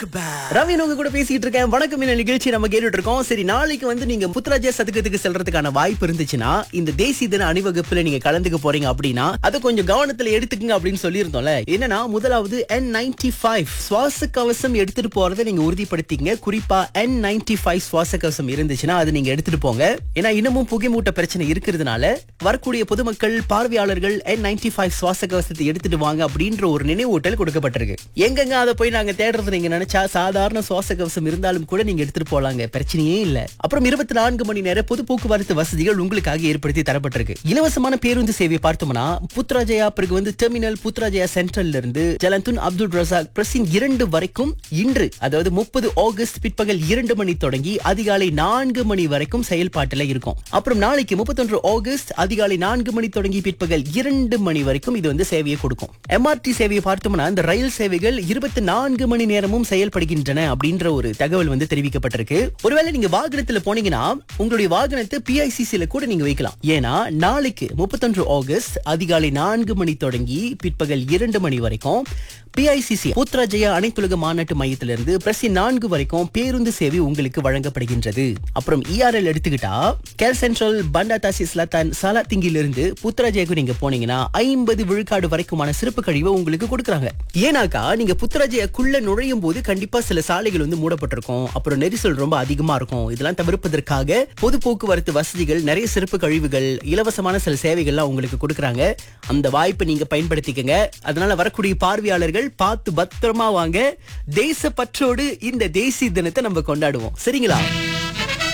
ravine உங்க கூட பேசிட்டு இருக்கேன் வணக்கம் இந்த நிகழ்ச்சி நம்ம கேட்டுட்டு இருக்கோம் சரி நாளைக்கு வந்து நீங்க புத்ராஜா சதுக்கத்துக்கு செல்றதுக்கான வாய்ப்பு இருந்துச்சுன்னா இந்த தேசிய தின அணிவகுப்புல நீங்க கலந்துக்க போறீங்க அப்படின்னா அதை கொஞ்சம் கவனத்துல எடுத்துக்கங்க அப்படின்னு சொல்லியிருந்தோம்ல என்னன்னா முதலாவது என் நைன்டி ஃபைவ் சுவாச கவசம் எடுத்துட்டு போறதை நீங்க உறுதிப்படுத்திங்க குறிப்பா என் நைன்டி ஃபைவ் சுவாச கவசம் இருந்துச்சுன்னா அது நீங்க எடுத்துட்டு போங்க ஏன்னா இன்னமும் புகைமூட்ட பிரச்சனை இருக்கிறதுனால வரக்கூடிய பொதுமக்கள் பார்வையாளர்கள் என் நைன்டி ஃபைவ் சுவாச கவசத்தை எடுத்துட்டு வாங்க அப்படின்ற ஒரு நினைவூட்டல் கொடுக்கப்பட்டிருக்கு எங்கெங்க அதை போய் நாங்க தேடுறது நீங்க நினைச்சா சாதாரண சுவாச கவசம் இருந்தாலும் கூட நீங்க எடுத்துட்டு போலாங்க பிரச்சனையே இல்ல அப்புறம் இருபத்தி நான்கு மணி நேர பொது போக்குவரத்து வசதிகள் உங்களுக்காக ஏற்படுத்தி தரப்பட்டிருக்கு இலவசமான பேருந்து சேவையை பார்த்தோம்னா புத்ராஜயா பிறகு வந்து டெர்மினல் புத்ராஜயா சென்ட்ரல்ல இருந்து ஜலந்துன் அப்துல் ரசாக் பிரசின் இரண்டு வரைக்கும் இன்று அதாவது முப்பது ஆகஸ்ட் பிற்பகல் இரண்டு மணி தொடங்கி அதிகாலை நான்கு மணி வரைக்கும் செயல்பாட்டுல இருக்கும் அப்புறம் நாளைக்கு முப்பத்தொன்று ஆகஸ்ட் அதிகாலை நான்கு மணி தொடங்கி பிற்பகல் இரண்டு மணி வரைக்கும் இது வந்து சேவையை கொடுக்கும் எம்ஆர்டி சேவையை பார்த்தோம்னா இந்த ரயில் சேவைகள் இருபத்தி நான்கு மணி நேரமும் செயல்படுகின்றன அப்படின்ற ஒரு தகவல் வந்து தெரிவிக்கப்பட்டிருக்கு ஒருவேளை நீங்க வாகனத்துல போனீங்கன்னா உங்களுடைய வாகனத்தை பிஐசிசில கூட நீங்க வைக்கலாம் ஏன்னா நாளைக்கு முப்பத்தொன்று ஆகஸ்ட் அதிகாலை நான்கு மணி தொடங்கி பிற்பகல் இரண்டு மணி வரைக்கும் பிஐசிசி புத்ராஜயா அனைத்துலக மாநாட்டு மையத்திலிருந்து பிரசி நான்கு வரைக்கும் பேருந்து சேவை உங்களுக்கு வழங்கப்படுகின்றது அப்புறம் இஆர்எல் எடுத்துக்கிட்டா கேல் சென்ட்ரல் பண்டாதாசி ஸ்லத்தான் சாலாத்திங்கிலிருந்து புத்ராஜயாக்கு நீங்க போனீங்கன்னா ஐம்பது விழுக்காடு வரைக்குமான சிறப்பு கழிவை உங்களுக்கு கொடுக்குறாங்க ஏன்னாக்கா நீங்க புத்ராஜயாக்குள்ள நுழையும் போது கண்டிப்பா சில சாலைகள் வந்து மூடப்பட்டிருக்கும் அப்புறம் நெரிசல் ரொம்ப அதிகமா இருக்கும் இதெல்லாம் தவிர்ப்பதற்காக பொது போக்குவரத்து வசதிகள் நிறைய சிறப்பு கழிவுகள் இலவசமான சில சேவைகள்லாம் உங்களுக்கு கொடுக்குறாங்க அந்த வாய்ப்பை நீங்க பயன்படுத்திக்கங்க அதனால வரக்கூடிய பார்வையாளர்கள் பார்த்து பத்திரமா வாங்க தேசப்பற்றோடு இந்த தேசிய தினத்தை நம்ம கொண்டாடுவோம் சரிங்களா